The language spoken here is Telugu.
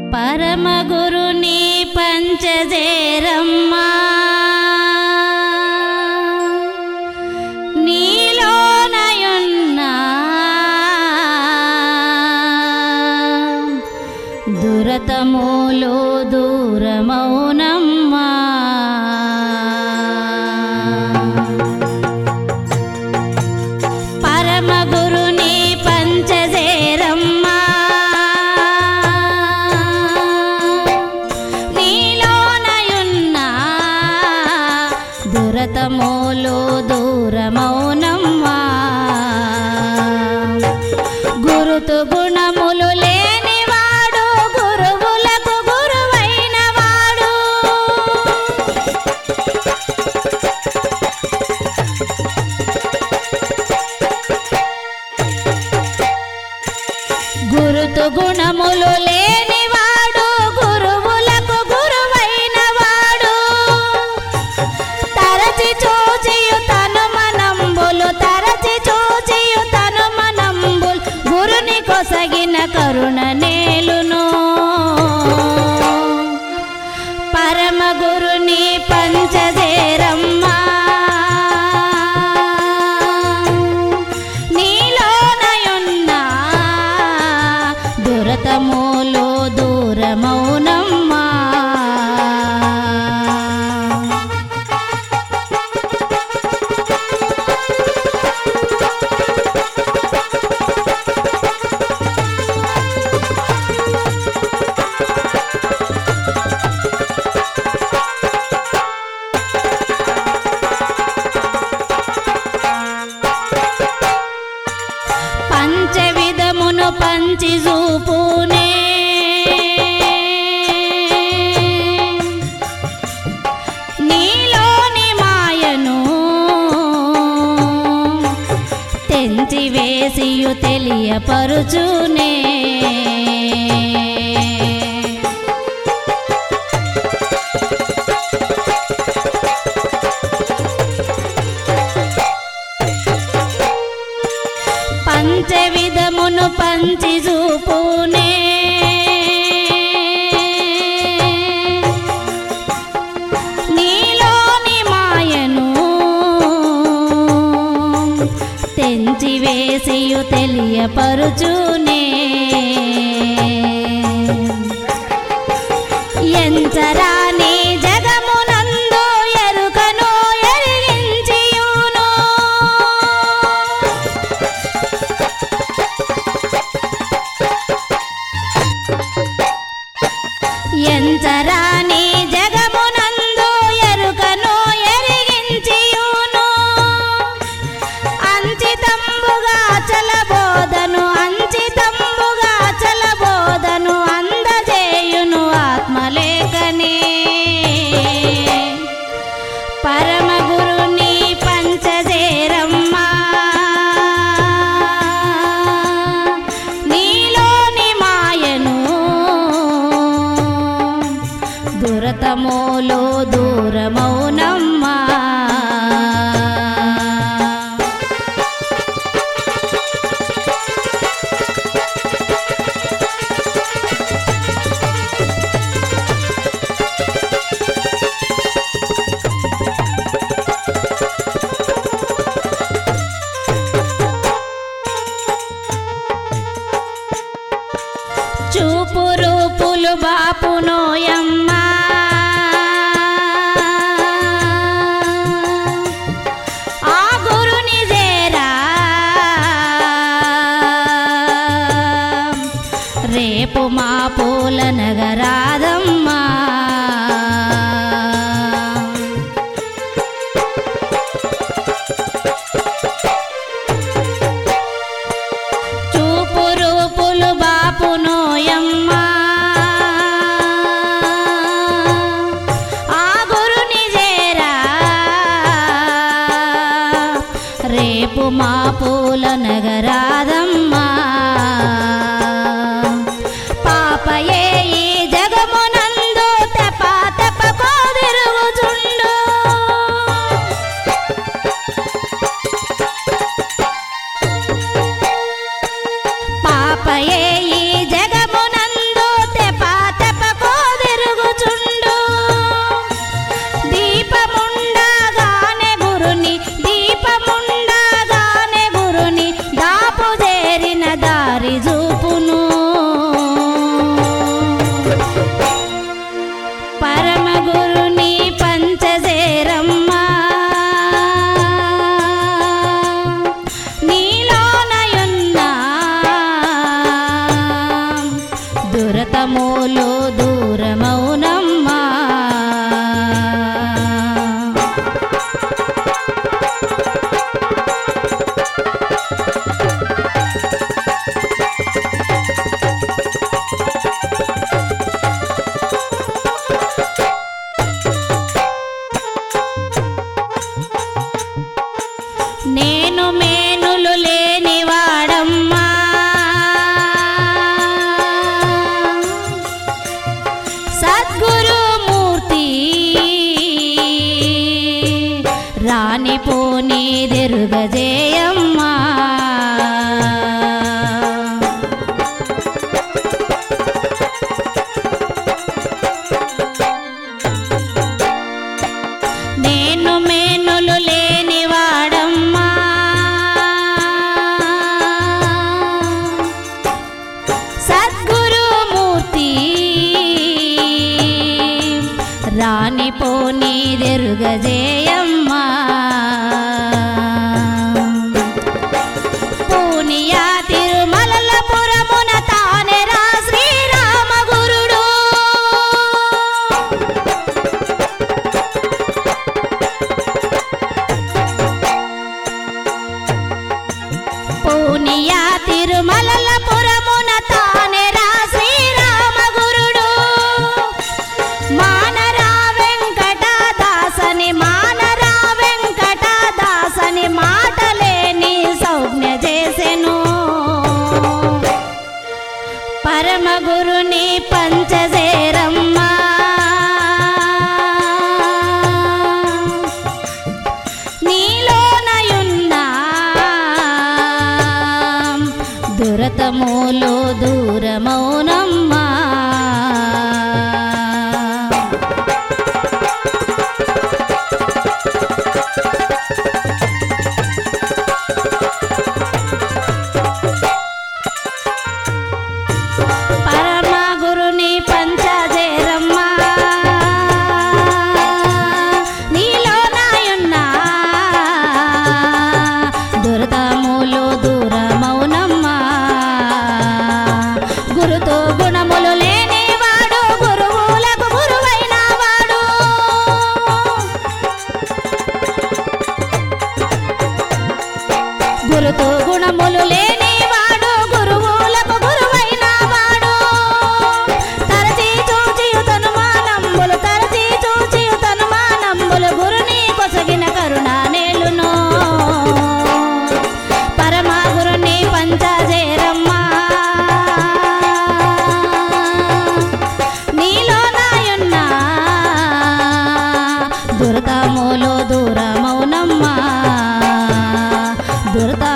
పరమగురుని పంచజేరమ్మా నీలోనయున్నా దురతములో దూరమౌనమ్మా పరమగురుని పంచజేరమ్మా నీలోనయున్నా దురతములో దూరమౌనమ్మా గురుతు గుణములు లేనివాడు గురువులకు గురువైన వాడు గురుతు గుణములు లేనివాడు గురువులకు గురువైన వాడు తరచి చూచియు తను మనంబులు తరచి చూచియు తను మనంబుల్ గురుని కొసగిన కరుణ నేలును పరమ గురుని పంచజేరమ్మా నీలోనయున్నా దురతములో దూరమౌనమ్మా పంచవిధమును పంచి చూపునే నీలోని మాయను తెంచి వేసియు తెలియపరుచునే పంచవిధమును పంచి చూపునే నీలోని మాయను తెంచి వేసియు తెలియపరుచునే ఎంచరాని జగమునందు ఎరుకను ఎరిగించియును ఎంచరాని జగమునందు ఎరుకను ఎరిగించియును అంచితంబుగా చలబోదను అంచితంబుగా చలబోదను అందజేయును ఆత్మలేఖనే పరమగురుని పంచజేరమ్మా నీలోని మాయను దురతమోలో దూరమౌనమ్మా చూపు రూపులు బాపునోయమ్మా ఆ గురుని చేరా రేపు మా పూల నగరాదమ్మా చూపు రూపులు బాపునోయమ్మా ఆ గురుని చేరా రేపు మా పూల నగరాదమ్మా పాపయే ఈ జగమునందు దురతములు దూరమౌనమ్మా నేను మేనులు లేనివాడమ్మా సద్గురుమూర్తి రాణి పోనీ దెరుగజేయమ్మా నేను మేనులు లేనివాడమ్మా సద్గురుమూర్తి రాణి పోనీ దెరుగజేయమ్మా పూనియా తిరుమలల పురమున తానెరా శ్రీరామ గురుడు పూనియా తిరుమలల పురమున తానెరా శ్రీరామ గురుడు మానరా వెంకటదాసని మానరా వెంకటదాసని మాటలేని సౌజ్ఞ చేసెను పరమ గురుని పంచజేరమ్మా నీలోనయున్నా దురతములు దూరమౌనమ్మా పరమ గురుని పంచజేరమ్మా నీలో నాయున్నా దురదములు దూరమౌనమ్మా గురుతో గుణములు లేనివాడు గురువులకు గురువైన వాడు గురుతో గుణములు లేనివాడు గురువులకు గురువైన వాడు తరచి చూచియు తనుమానంబులు తరచి చూచియు తనుమానంబులు గురుని కొసగిన కరుణ నేలును పరమ గురుని పంచజేరమ్మా నీలో నాయున్నా దురతములో దూరమౌనమ్మా దురత